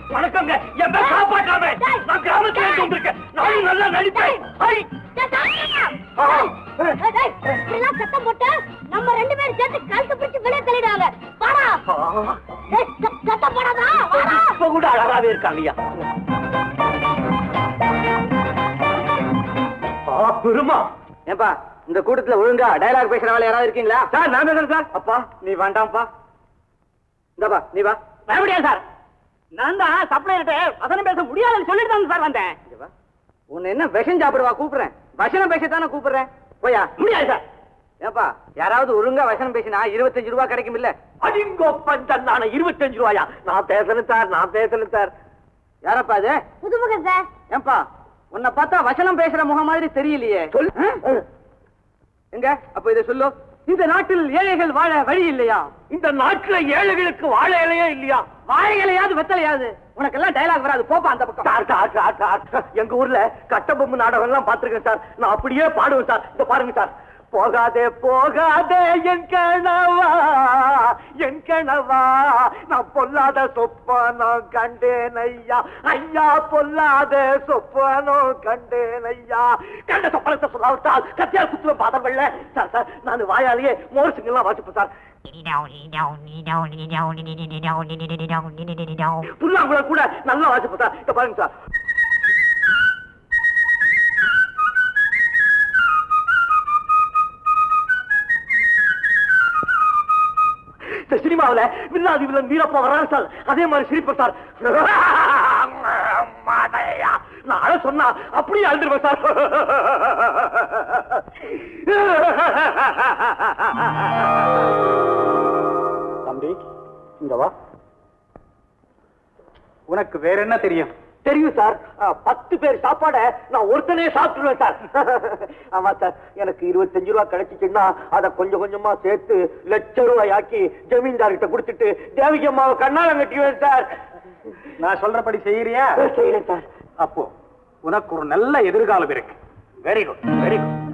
வணக்கங்க என் பேர் காப்பாற்றாம நான் கிராமத்துல இருந்து வந்திருக்கேன் நானும் நல்லா நடிப்பேன் ஐ! ஆ! எல்லாம் சத்தம் போட்டு நம்ம ரெண்டு பேரும் சேர்த்து கழுத்து பிடிச்சு வெளியே தள்ளிடுவாங்க வாடா ஆ! ஏய், ச- சத்தம் போடாதா வாடா இப்ப கூட அழகாவே இருக்காங்க ஐயா ஆ, பெருமா ஏன்பா இந்த கூட்டத்துல ஒழுங்கா டயலாக் பேசுற வேலை யாராவது இருக்கீங்களா சார் நான் பேசுறேன் சார் அப்பா நீ வேண்டாம்ப்பா இந்தப்பா நீ வா வர முடியாது சார் நான் தான் சப்ளையர்கிட்ட வசனம் பேச முடியாதுன்னு சொல்லிட்டு தான் சார் வந்தேன் இங்க வா உன்னை என்ன விஷம் சாப்பிடுவா கூப்பிடுறேன் வசனம் பேசத்தானே கூப்பிடுறேன் போயா முடியாது சார் ஏப்பா யாராவது ஒழுங்கா வசனம் பேசினா இருபத்தஞ்சு ரூபா கிடைக்கும் இல்ல அடிங்கோப்பன் நானே இருபத்தஞ்சு ரூபாயா நான் பேசுறேன் சார் நான் பேசுறேன் சார் யாரப்பா அது புதுமுகம் சார் ஏன்பா உன்னை பார்த்தா வசனம் பேசுற முகம் மாதிரி தெரியலையே சொல் ஆ? எங்க அப்ப இதை சொல்லு இந்த நாட்டில் ஏழைகள் வாழ வழி இல்லையா இந்த நாட்டுல ஏழைகளுக்கு வாழ இலையே இல்லையா வாழைகளையாவது வெத்தலையாவது உனக்கெல்லாம் டயலாக் வராது போப்பா அந்த பக்கம் சார் சார் சார் சார் எங்க ஊர்ல கட்டபொம்மு நாடகம் எல்லாம் பாத்துருக்கேன் சார் நான் அப்படியே பாடுவேன் சார் இந்த பாருங்க சார் போகாதே போகாதே என் கணவா என் கணவா நான் பொல்லாத சொப்பானோ கண்டேன் ஐயா ஐயா பொல்லாத சொப்பானோ கண்டேன் ஐயா கண்ட சொப்பனத்தை சொல்லாவிட்டால் கத்தியால் குத்துவ பாதங்கள்ல சார் சார் நான் வாயாலேயே மோர் சிங்கெல்லாம் வாசிப்பேன் சார் புல்லாங்குழல் கூட நல்லா வாசிப்பேன் சார் இத பாருங்க சார் இந்த சினிமாவுல வில்லாதி வில்லன் வீரப்பா வர்றாங்க சார் அதே மாதிரி சிரிப்பேன் சார் மாதையா. நான் அழ சொன்னா அப்படியே அழுதுருவேன் சார் தம்பி இங்க வா உனக்கு வேற என்ன தெரியும் தெரியும் சார் அஹ், பத்து பேர் சாப்பாட நான் ஒருத்தனே சாப்பிட்டுருவேன் சார் ஆமா சார் எனக்கு இருபத்தஞ்சு ரூபா கிடைச்சிச்சுன்னா அதை கொஞ்சம் கொஞ்சமா சேர்த்து லட்ச ரூபாய் ஆக்கி ஜமீன்தார்கிட்ட கொடுத்துட்டு தேவிக்கு அம்மாவை கண்ணாலம் கட்டிடுவேன் சார் நான் சொல்றபடி செய்யறியா செய்யறேன் சார் அப்போ உனக்கு ஒரு நல்ல எதிர்காலம் இருக்கு வெரி குட் வெரி குட்